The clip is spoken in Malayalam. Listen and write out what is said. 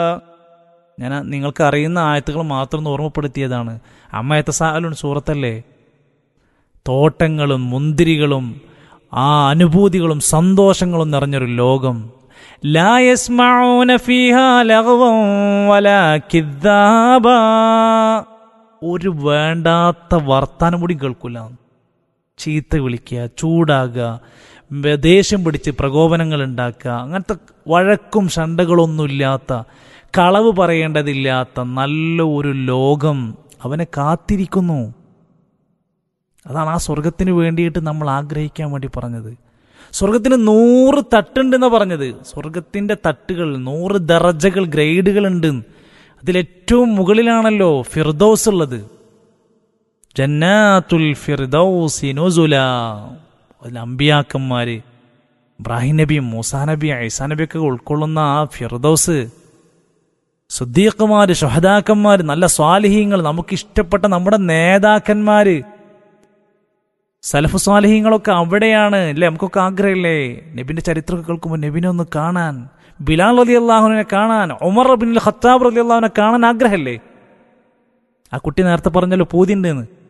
ഞാൻ നിങ്ങൾക്ക് അറിയുന്ന ആയത്തുകൾ മാത്രം ഒന്ന് ഓർമ്മപ്പെടുത്തിയതാണ് അമ്മയത്തെ സാലുൺ സൂറത്തല്ലേ തോട്ടങ്ങളും മുന്തിരികളും ആ അനുഭൂതികളും സന്തോഷങ്ങളും നിറഞ്ഞൊരു ലോകം ലാ യസ്മഊന ഫീഹാ ലഗ്വൻ വലാ കിദ്ദാബാ. ഒരു വേണ്ടാത്ത വർത്താനം കൂടി കേൾക്കില്ല ചീത്ത വിളിക്കുക ചൂടാകുക വെ- ദേഷ്യം പിടിച്ച് പ്രകോപനങ്ങൾ ഉണ്ടാക്കുക അങ്ങനത്തെ വഴക്കും ശണ്ടകളൊന്നുമില്ലാത്ത കളവ് പറയേണ്ടതില്ലാത്ത നല്ല ഒരു ലോകം അവനെ കാത്തിരിക്കുന്നു അതാണ് ആ സ്വർഗത്തിന് വേണ്ടിയിട്ട് നമ്മൾ ആഗ്രഹിക്കാൻ വേണ്ടി പറഞ്ഞത് സ്വർഗത്തിന് നൂറ് തട്ടുണ്ടെന്ന് പറഞ്ഞത് സ്വർഗത്തിന്റെ തട്ടുകൾ നൂറ് ദറജകൾ ഗ്രേഡുകൾ ഉണ്ട് അതിലേറ്റവും മുകളിലാണല്ലോ ഫിർദൌസ് ഉള്ളത് ജന്നാത്തുൽ ഫിർദൌസി നുസുല അതിൽ അമ്പിയാക്കന്മാര് ഇബ്രാഹിം നബിയും മൂസാ നബി ഐസാ നബിയൊക്കെ ഉൾക്കൊള്ളുന്ന ആ ഫിർദൌസ് സുദ്ദീഖുമാര് ഷഹദാക്കന്മാര് നല്ല സ്വാലിഹീങ്ങൾ നമുക്ക് ഇഷ്ടപ്പെട്ട നമ്മുടെ നേതാക്കന്മാര് സലഫു സ്വാലിഹീങ്ങളൊക്കെ അവിടെയാണ് അല്ലേ നമുക്കൊക്കെ ആഗ്രഹമില്ലേ നബിന്റെ ചരിത്രമൊക്കെ കേൾക്കുമ്പോൾ നബിനെ ഒന്ന് കാണാൻ ബിലാൽ അലി അള്ളാഹുവിനെ കാണാൻ ഉമർ ബിൻ ഖത്താബ് അലി അള്ളാഹുവിനെ കാണാൻ ആഗ്രഹമല്ലേ ആ കുട്ടി നേരത്തെ പറഞ്ഞല്ലോ പൂതിണ്ടെന്ന്